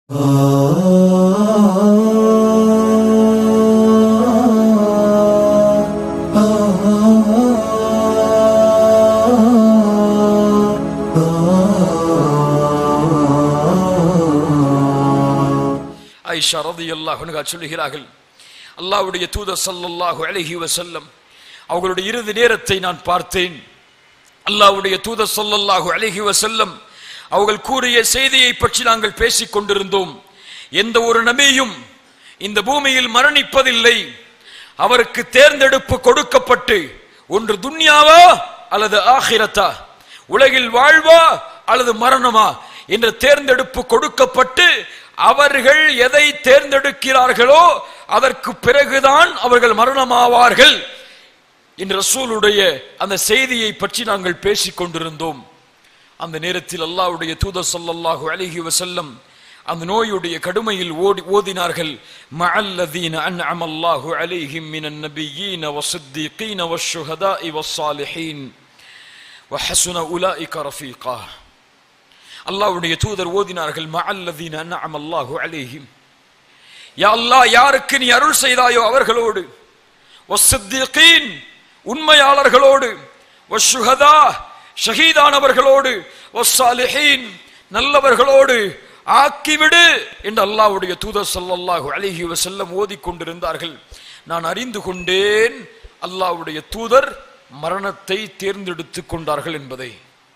ஐஷா ரதியல்லாஹு அன்ஹா சொல்லுகிறார்கள் அல்லாஹ்வுடைய தூதர் ஸல்லல்லாஹு அலைஹி வஸல்லம் அவர்களுடைய இறுதி நேரத்தை நான் பார்த்தேன் அல்லாஹ்வுடைய தூதர் ஸல்லல்லாஹு அலைஹி வஸல்லம் அவர்கள் கூறிய செய்தியை பற்றி நாங்கள் பேசிக் கொண்டிருந்தோம் எந்த ஒரு நபியும் இந்த பூமியில் மரணிப்பதில்லை அவருக்கு தேர்ந்தெடுப்பு கொடுக்கப்பட்டு ஒன்று துன்யாவா அல்லது ஆகிரத்தா உலகில் வாழ்வா அல்லது மரணமா என்ற தேர்ந்தெடுப்பு கொடுக்கப்பட்டு அவர்கள் எதை தேர்ந்தெடுக்கிறார்களோ அதற்கு பிறகுதான் அவர்கள் மரணமாவார்கள் என்று ரசூலுடைய அந்த செய்தியை பற்றி நாங்கள் பேசிக் கொண்டிருந்தோம் அந்த நேரத்தில் அல்லாஹ்வுடைய தூதர் ஸல்லல்லாஹு அலைஹி வஸல்லம் அந்த நோயுடைய கடுமையில் ஓடி ஓதினார்கள் மஅல்லதீன அன்அம அல்லாஹு அலைஹிம் மினன் நபியீன வஸ்ஸித்தீகீன வஷ்ஷுஹதாஇ வஸ்ஸாலிஹீன் வஹஸுன உலாயிக ரஃபீகா அல்லாஹ்வுடைய தூதர் ஓதினார்கள் மஅல்லதீன அன்அம அல்லாஹு அலைஹிம் யா அல்லாஹ் யாருக்கு நீ அருள் செய்தாயோ அவர்களோடு வஸ்ஸித்தீகீன் உண்மையாளர்களோடு வஷ்ஷுஹதா ஷஹீதானவர்களோடு வஸ்ஸாலிஹீன் நல்லவர்களோடு ஆக்கிவிடு என்று அல்லாஹ்வுடைய தூதர் ஸல்லல்லாஹு அலைஹி வஸல்லம் ஓதிக்கொண்டிருந்தார்கள் நான் அறிந்து கொண்டேன் அல்லாஹ்வுடைய தூதர் மரணத்தை தேர்ந்தெடுத்துக் கொண்டார்கள் என்பதை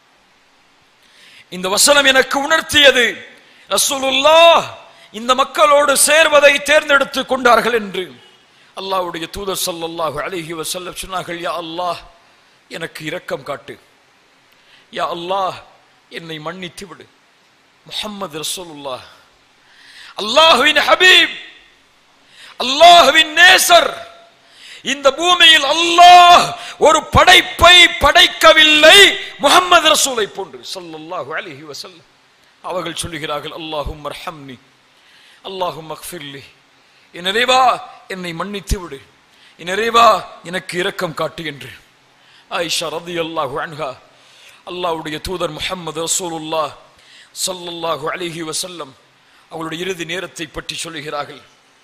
இந்த வசனம் எனக்கு உணர்த்தியது ரசூலுல்லாஹ் இந்த மக்களோடு சேர்வதை தேர்ந்தெடுத்துக் கொண்டார்கள் என்று அல்லாஹ்வுடைய தூதர் ஸல்லல்லாஹு அலைஹி வஸல்லம் சொன்னார்கள் யா அல்லாஹ் எனக்கு இரக்கம் காட்டு யா அல்லாஹ் என்னை மன்னித்து விடு முஹம்மது ரசூலுல்லாஹ் அல்லாஹுவின் ஹபீப் அல்லாஹுவின் நேசர் இந்த பூமியில் அல்லாஹ் ஒரு படைப்பை படைக்கவில்லை முகமது ரசூலை போன்று ஸல்லல்லாஹு அலைஹி வஸல்லம் அவர்கள் சொல்லுகிறார்கள் அல்லாஹும் அர்ஹம்னி அல்லாஹும் அக்ஃபிர்லி என் நிறைவா என்னை மன்னித்து விடு என் நிறைவா எனக்கு இரக்கம் காட்டு என்று ஆயிஷா ரதியல்லாஹு அன்ஹா அல்லாஹ்வுடைய தூதர் முஹம்மது ரசூலுல்லாஹ் ஸல்லல்லாஹு அலைஹி வஸல்லம் அவளுடைய இறுதி நேரத்தை பற்றி சொல்லுகிறார்கள்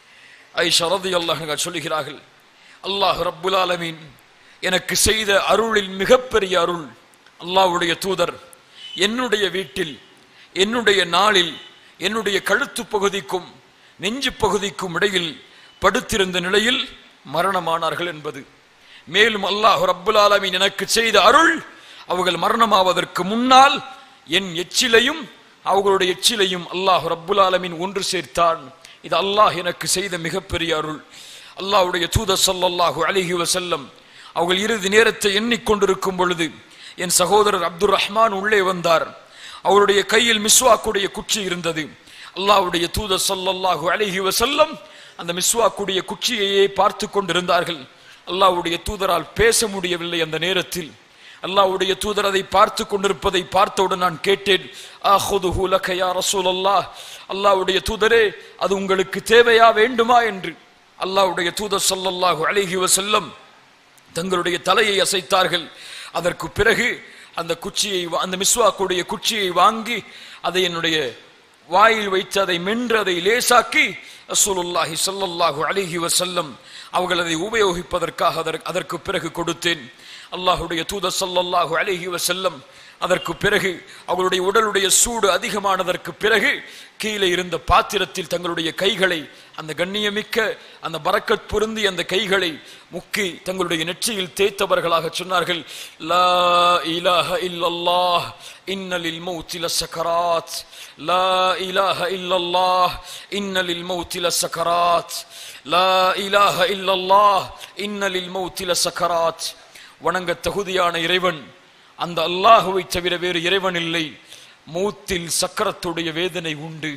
ஐஷா ரதியல்லாஹு அன்ஹா சொல்லுகிறார்கள் அல்லாஹ் ரப்புல் ஆலமீன் எனக்கு செய்த அருளில் மிகப்பெரிய அருள் அல்லாஹ்வுடைய தூதர் என்னுடைய வீட்டில் என்னுடைய நாளில் என்னுடைய கழுத்து பகுதிக்கும் நெஞ்சு பகுதிக்கும் இடையில் படுத்திருந்த நிலையில் மரணமானார்கள் என்பது மேலும் அல்லாஹ் ரப்புல் ஆலமீன் எனக்கு செய்த அருள் அவர்கள் மரணமாவதற்கு முன்னால் என் எச்சிலையும் அவர்களுடைய எச்சிலையும் அல்லாஹ் ரப்புல் ஆலமீன் ஒன்று சேர்த்தான் இது அல்லாஹ் எனக்கு செய்த மிகப்பெரிய அருள் அல்லாஹ்வுடைய தூதர் ஸல்லல்லாஹு அலைஹி வஸல்லம் அவர்கள் இறுதி நேரத்தை எண்ணிக்கொண்டிருக்கும் பொழுது என் சகோதரர் அப்துர் ரஹ்மான் உள்ளே வந்தார் அவருடைய கையில் மிஸ்வாக்குடைய குச்சி இருந்தது அல்லாஹ்வுடைய தூதர் ஸல்லல்லாஹு அலைஹி வஸல்லம் அந்த மிஸ்வாக்குடைய குச்சியையே பார்த்து கொண்டிருந்தார்கள் அல்லாஹ்வுடைய தூதரால் பேச முடியவில்லை அந்த நேரத்தில் அல்லாஹ்வுடைய தூதர் அதை பார்த்து கொண்டிருப்பதை பார்த்தவுடன் நான் கேட்டேன் ஆஹுதுஹு லக யா ரசூலல்லாஹ் அல்லாஹ்வுடைய தூதரே அது உங்களுக்கு தேவையா வேண்டுமா என்று அல்லாஹ்வுடைய தூதர் ஸல்லல்லாஹு அலைஹி வஸல்லம் தங்களுடைய தலையை அசைத்தார்கள் அதற்கு பிறகு அந்த குச்சியை வா- அந்த மிஸ்வாக்குடைய குச்சியை வாங்கி அதை என்னுடைய வாயில் வைத்து அதை மென்று அதை லேசாக்கி ரசூலுல்லாஹி ஸல்லல்லாஹு அலைஹி வஸல்லம் அவர்கள் அதை உபயோகிப்பதற்காக அதற்கு- அதற்கு பிறகு கொடுத்தேன் அல்லாஹ்வுடைய தூதர் ஸல்லல்லாஹு அலைஹி வஸல்லம் அதற்கு பிறகு அவர்களுடைய உடலுடைய சூடு அதிகமானதற்கு பிறகு கீழே இருந்த பாத்திரத்தில் தங்களுடைய கைகளை அந்த கண்ணியமிக்க அந்த பரக்கத் பொருந்தி அந்த கைகளை முக்கி தங்களுடைய நெற்றியில் தேய்த்தவர்களாக சொன்னார்கள் லா இலாஹ இல்லல்லாஹ் இன்னலில் மௌத்தி லசக்கராத் லா இலாஹ இல்லல்லாஹ் இன்னலில் மௌத்தி லசக்கராத் லா இலாஹ இல்லல்லாஹ் இன்னலில் மௌத்தி லசக்கராத் வணங்க தகுதியான இறைவன் அந்த அல்லாஹுவை தவிர வேறு இறைவன் இல்லை மௌத்தில் சக்கரத்துடைய வேதனை உண்டு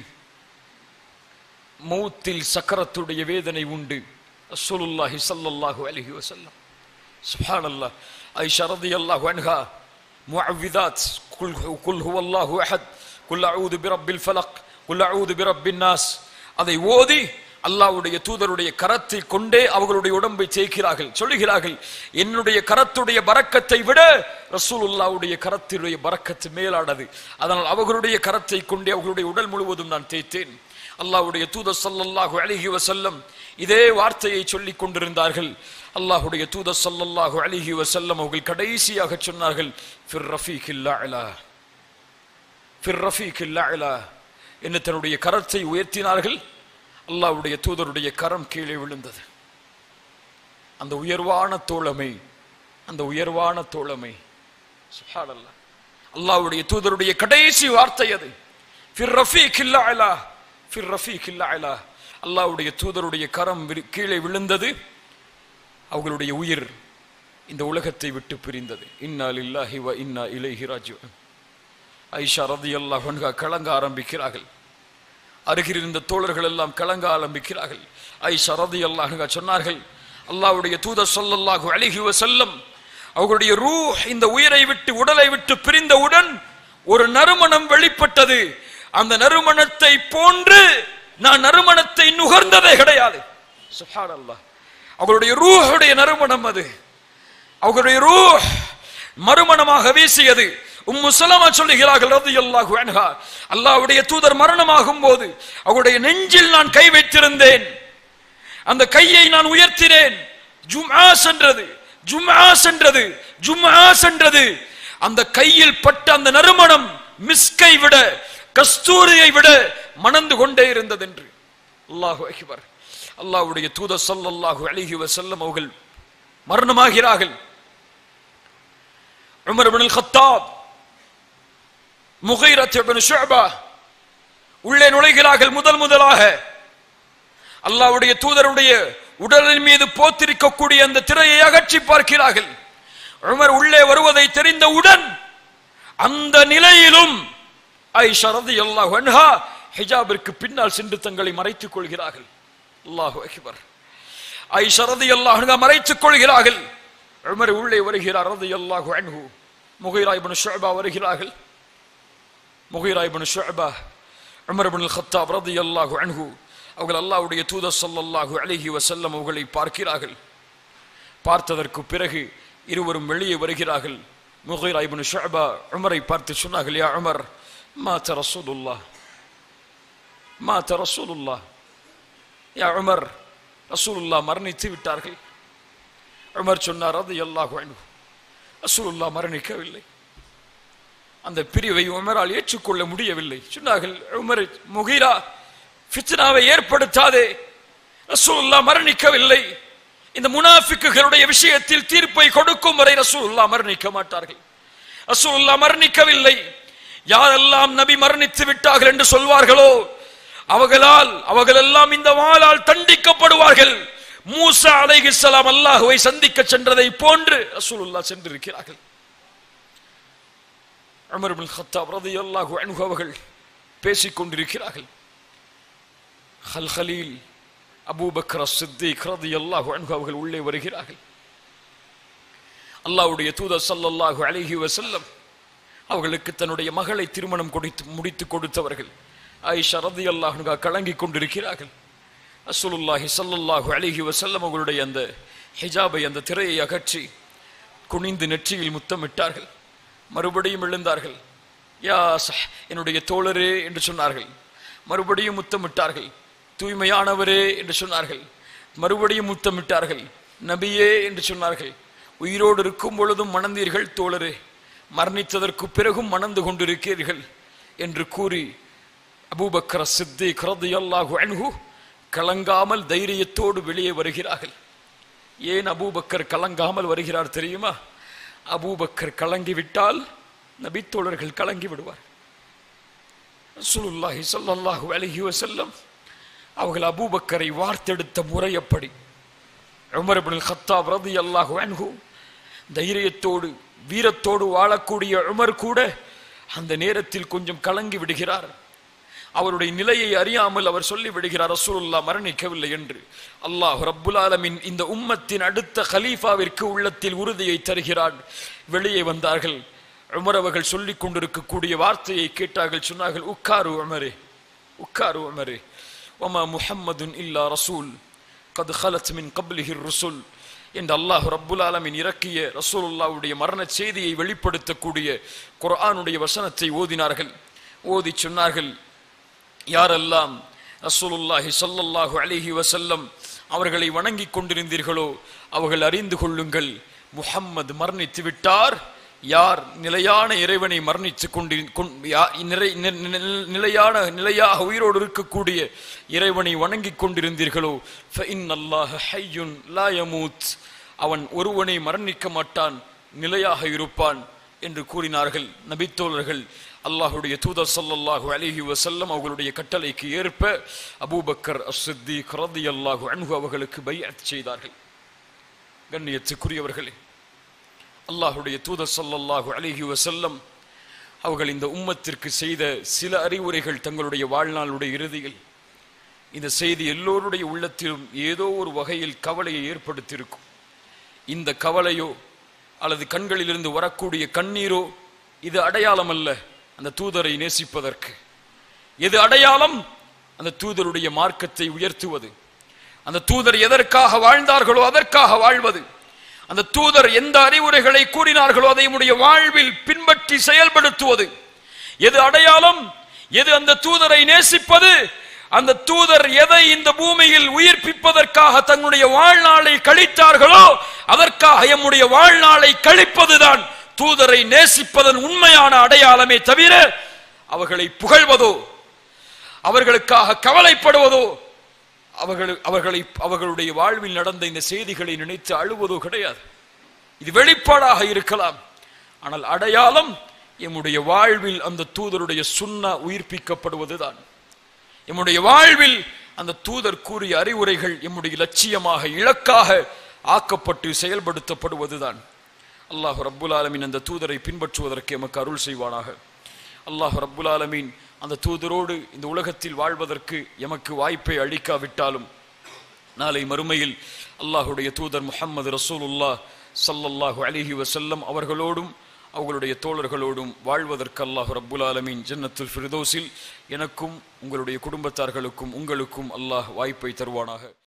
மௌத்தில் சக்கரத்துடைய வேதனை உண்டு ரசூலுல்லாஹி ஸல்லல்லாஹு அலைஹி வஸல்லம் சுப்ஹானல்லாஹ் ஐஷா ரலியல்லாஹு அன்ஹா முஅவ்விதாத் குல் குல் ஹுவல்லாஹு அஹத் குல் அஊது பிரப்பில் ஃபலக் குல் அஊது பிரப்பின் நாஸ் அதை ஓதி அல்லாஹ்வுடைய தூதருடைய கரத்தை கொண்டே அவர்களுடைய உடம்பை தேய்க்கிறார்கள் சொல்லுகிறார்கள் என்னுடைய கரத்துடைய பரக்கத்தை விட ரசூலுல்லாஹ்வுடைய கரத்தினுடைய பரக்கத்து மேலானது அதனால் அவர்களுடைய கரத்தை கொண்டே அவர்களுடைய உடல் முழுவதும் நான் தேய்த்தேன் அல்லாஹ்வுடைய தூதர் ஸல்லல்லாஹு அலைஹி வஸல்லம் இதே வார்த்தையை சொல்லிக் கொண்டிருந்தார்கள் அல்லாஹ்வுடைய தூதர் ஸல்லல்லாஹு அலைஹி வஸல்லம் அவர்கள் கடைசியாக சொன்னார்கள் ஃபிர் ரஃபீகில் அலா ஃபிர் ரஃபீகில் அலா என்று தன்னுடைய கரத்தை உயர்த்தினார்கள் அல்லாஹ்வுடைய தூதருடைய கரம் கீழே விழுந்தது அந்த உயர்வான தோழமை அந்த உயர்வான தோழமை சுப்ஹானல்லாஹ் அல்லாஹ்வுடைய தூதருடைய கடைசி வார்த்தை அது ஃபிர் ரஃபீகில் அலா ஃபிர் ரஃபீகில் அலா அல்லாஹ்வுடைய தூதருடைய கரம் விரி- கீழே விழுந்தது அவர்களுடைய உயிர் இந்த உலகத்தை விட்டு பிரிந்தது இன்னா லில்லாஹி வ இன்னா இலைஹி ராஜிஊன் ஐஷா ரதியல்லாஹு அன்ஹா கலங்க ஆரம்பிக்கிறார்கள் அருகில் இருந்த தோழர்கள் எல்லாம் கலங்க ஆரம்பிக்கிறார்கள் ஐஷா ரதியல்லாஹு அன்ஹா சொன்னார்கள் அல்லாஹ்வுடைய தூதர் ஸல்லல்லாஹு அலைஹி வஸல்லம் அவர்களுடைய ரூஹ் இந்த உயிரை விட்டு உடலை விட்டு பிரிந்தவுடன் ஒரு நறுமணம் வெளிப்பட்டது அந்த நறுமணத்தை போன்று நான் நறுமணத்தை நுகர்ந்ததே கிடையாது சுப்ஹானல்லாஹ் அவர்களுடைய ரூஹுடைய நறுமணம் அது அவர்களுடைய ரூஹ் மறுமணமாக வீசியது உம்மு சலமா சொல்லுகிறார்கள் ரலியல்லாஹு அன்ஹா அல்லாஹ்வுடைய தூதர் மரணமாகும் போது அவருடைய நெஞ்சில் நான் கை வைத்திருந்தேன் அந்த கையை நான் உயர்த்தினேன் ஜும்ஆ சென்றது ஜும்ஆ சென்றது ஜும்ஆ சென்றது அந்த கையில் பட்ட அந்த நறுமணம் மிஸ்கை விட கஸ்தூரியை விட மணந்து கொண்டே இருந்தது என்று அல்லாஹு அக்பர் அல்லாஹ்வுடைய தூதர் ஸல்லல்லாஹு அலைஹி வஸல்லம் அவர்கள் மரணமாகிறார்கள் உமர் இப்னு கத்தாப் முகைரத் இப்னு ஷுஅபா உள்ளே நுழைகிறார்கள் முதல் முதலாக அல்லாஹ்வுடைய தூதருடைய உடலின் மீது போத்திருக்கக்கூடிய அந்த திரையை அகற்றி பார்க்கிறார்கள் உமர் உள்ளே வருவதை தெரிந்தவுடன் அந்த நிலையிலும் ஐஷா ரலியல்லாஹு அன்ஹா ஹிஜாபிற்கு பின்னால் சென்று தங்களை மறைத்துக் கொள்கிறார்கள் அல்லாஹு அக்பர் ஐஷா ரலியல்லாஹு அன்ஹா மறைத்துக் கொள்கிறார்கள் உமர் உள்ளே வருகிறார் ரலியல்லாஹு அன்ஹு முகைரா இப்னு ஷுஅபா வருகிறார்கள் முகைரா இப்னு ஷுஅபா உமர் இப்னு அல்-கத்தாப் ரலியல்லாஹு அன்ஹு அவர்கள் அல்லாஹ்வுடைய தூதர் ஸல்லல்லாஹு அலைஹி வஸல்லம் அவர்களை பார்க்கிறார்கள் பார்த்ததற்கு பிறகு இருவரும் வெளியே வருகிறார்கள் முகைரா இப்னு ஷுஅபா உமரை பார்த்து சொன்னார்கள் யா உமர் மாத ரசூலுல்லாஹ் மாத ரசூலுல்லாஹ் யா உமர் ரசூலுல்லாஹ் மரணித்து விட்டார்கள் உமர் சொன்னார் ரலியல்லாஹு அன்ஹு ரசூலுல்லாஹ் மரணிக்கவில்லை அந்த பிரிவை உமரால் ஏற்றுக்கொள்ள முடியவில்லை சொன்னார்கள் உமர் முகிரா ஃபித்னாவை ஏற்படுத்தாதே ரசூலுல்லாஹ் மரணிக்கவில்லை இந்த முனாஃபிக்குகளுடைய விஷயத்தில் தீர்ப்பை கொடுக்கும் வரை ரசூலுல்லாஹ் மரணிக்க மாட்டார்கள் ரசூலுல்லாஹ் மரணிக்கவில்லை யாரெல்லாம் நபி மரணித்து விட்டார்கள் என்று சொல்வார்களோ அவர்களால் அவர்கள் எல்லாம் இந்த வாளால் தண்டிக்கப்படுவார்கள் மூசா அலைஹிஸ்ஸலாம் அல்லாஹுவை சந்திக்க சென்றதை போன்று ரசூலுல்லாஹ் சென்றிருக்கிறார்கள் உமர் பின் கத்தாப் ரலியல்லாஹு அன்ஹு அவர்கள் பேசிக் கொண்டிருக்கிறார்கள் ஹல் ஹலீல் அபூபக்கர் சித்திக் ரலியல்லாஹு அன்ஹு அவர்கள் உள்ளே வருகிறார்கள் அல்லாஹ்வுடைய தூதர் ஸல்லல்லாஹு அலைஹி வஸல்லம் அவர்களுக்கு தன்னுடைய மகளை திருமணம் கொடுத்து முடித்து கொடுத்தவர்கள் ஆயிஷா ரலியல்லாஹு அன்ஹா கலங்கிக் கொண்டிருக்கிறார்கள் ரசூலுல்லாஹி ஸல்லல்லாஹு அலைஹி வஸல்லம் அவர்களுடைய அந்த ஹிஜாபை அந்த திரையை அகற்றி குனிந்து நெற்றியில் முத்தமிட்டார்கள் மறுபடியும் எழுந்தார்கள் யா சஹ் என்னுடைய தோழரே என்று சொன்னார்கள் மறுபடியும் முத்தமிட்டார்கள் தூய்மையானவரே என்று சொன்னார்கள் மறுபடியும் முத்தமிட்டார்கள் நபியே என்று சொன்னார்கள் உயிரோடு இருக்கும் பொழுதும் மணந்தீர்கள் தோழரே மரணித்ததற்கு பிறகும் மணந்து கொண்டிருக்கிறீர்கள் என்று கூறி அபூபக்கர் சித்திக் ரலியல்லாஹு அன்ஹு கலங்காமல் தைரியத்தோடு வெளியே வருகிறார்கள் ஏன் அபூபக்கர் கலங்காமல் வருகிறார் தெரியுமா அபூபக்கர் கலங்கி விட்டால் நபித்தோழர்கள் கலங்கி விடுவார் ரசூலுல்லாஹி ஸல்லல்லாஹு அலைஹி வஸல்லம் அவர்கள் அபூபக்கரை வார்த்தெடுத்த முறை எப்படி உமர் இப்னுல் கத்தாப் ரலியல்லாஹு அன்ஹு தைரியத்தோடு வீரத்தோடு வாழக்கூடிய உமர் கூட அந்த நேரத்தில் கொஞ்சம் கலங்கி விடுகிறார் அவருடைய நிலையை அறியாமல் அவர் சொல்லி விடுகிறார் ரசூலுல்லா மரணிக்கவில்லை என்று அல்லாஹ் ரப்புல் ஆலமின் இந்த உம்மத்தின் அடுத்த கலீஃபாவிற்கு உள்ளத்தில் உறுதியை தருகிறான் வெளியே வந்தார்கள் உமர் அவர்கள் சொல்லிக் கொண்டிருக்கக்கூடிய வார்த்தையை கேட்டார்கள் சொன்னார்கள் உக்காரு உமரே உக்காரு உமரே ஒமா முஹம்மதுன் இல்லா ரசூல் கது ஹலத் மின் கப்லிஹிர் ருசுல் என்று அல்லாஹ் ரப்புல் ஆலமின் இறக்கிய ரசூலுல்லாவுடைய மரண செய்தியை வெளிப்படுத்தக்கூடிய குர்ஆனுடைய வசனத்தை ஓதினார்கள் ஓதி சொன்னார்கள் யாரெல்லாம் ரசூலுல்லாஹி ஸல்லல்லாஹு அலைஹி வஸல்லம் அவர்களை வணங்கிக் கொண்டிருந்தீர்களோ அவர்கள் அறிந்து கொள்ளுங்கள் முஹம்மது மரணித்து விட்டார் யார் நிலையான இறைவனை மரணித்து கொண்டு கொண்- யா- நிறை- நி- நி- நிலையான நிலையாக உயிரோடு இருக்கக்கூடிய இறைவனை வணங்கிக் கொண்டிருந்தீர்களோ فَإِنَّ اللَّهَ حَيٌّ لَا يَمُوتُ அவன் ஒருவனை மரணிக்க மாட்டான் நிலையாக இருப்பான் என்று கூறினார்கள் நபித்தோழர்கள் அல்லாஹுடைய தூதர் ஸல்லல்லாஹு அலைஹி வஸல்லம் அவர்களுடைய கட்டளைக்கு ஏற்ப அபூபக்கர் அஸ்-சித்தீக் ரலியல்லாஹு அன்ஹு அவர்களுக்கு பைஅத் செய்தார்கள் கண்ணியத்துக்குரியவர்களே அல்லாஹுடைய தூதர் ஸல்லல்லாஹு அலைஹி வஸல்லம் அவர்கள் இந்த உம்மத்திற்கு செய்த சில அறிவுரைகள் தங்களுடைய வாழ்நாளுடைய இறுதியில் இந்த செய்தி எல்லோருடைய உள்ளத்திலும் ஏதோ ஒரு வகையில் கவலையை ஏற்படுத்தியிருக்கும் இந்த கவலையோ அல்லது கண்களிலிருந்து வரக்கூடிய கண்ணீரோ இது அடையாளம் அல்ல அந்த தூதரை நேசிப்பதற்கு எது அடையாளம் அந்த தூதருடைய மார்க்கத்தை உயர்த்துவது அந்த தூதர் எதற்காக வாழ்ந்தார்களோ அதற்காக வாழ்வது அந்த தூதர் எந்த அறிவுரைகளை கூறினார்களோ அதை நம்முடைய வாழ்வில் பின்பற்றி செயல்படுத்துவது எது அடையாளம் எது அந்த தூதரை நேசிப்பது அந்த தூதர் எதை இந்த பூமியில் உயிர்ப்பிப்பதற்காக தன்னுடைய வாழ்நாளை கழித்தார்களோ அதற்காக எம்முடைய வாழ்நாளை கழிப்பதுதான் தூதரை நேசிப்பதன் உண்மையான அடையாளமே தவிர அவர்களை புகழ்வதோ அவர்களுக்காக கவலைப்படுவதோ அவர்கள் அவர்களை அவர்களுடைய வாழ்வில் நடந்த இந்த செய்திகளை நினைத்து அழுவதோ கிடையாது இது வெளிப்பாடாக இருக்கலாம் ஆனால் அடையாளம் எம்முடைய வாழ்வில் அந்த தூதருடைய சுண்ணா உயிர்ப்பிக்கப்படுவதுதான் எம்முடைய வாழ்வில் அந்த தூதர் கூறிய அறிவுரைகள் எம்முடைய லட்சியமாக இலக்காக ஆக்கப்பட்டு செயல்படுத்தப்படுவதுதான் அல்லாஹ் ரப்புல் ஆலமீன் அந்த தூதரை பின்பற்றுவதற்கு எமக்கு அருள் செய்வானாக அல்லாஹ் ரப்புல் ஆலமீன் அந்த தூதரோடு இந்த உலகத்தில் வாழ்வதற்கு எமக்கு வாய்ப்பை அளிக்காவிட்டாலும் நாளை மறுமையில் அல்லாஹுடைய தூதர் முஹம்மது ரசூலுல்லாஹ் ஸல்லல்லாஹு அலைஹி வஸல்லம் அவர்களோடும் அவர்களுடைய தோழர்களோடும் வாழ்வதற்கு அல்லாஹ் ரப்புல் ஆலமீன் ஜன்னத்துல் ஃபிர்தௌஸில் எனக்கும் உங்களுடைய குடும்பத்தார்களுக்கும் உங்களுக்கும் அல்லாஹ் வாய்ப்பை தருவானாக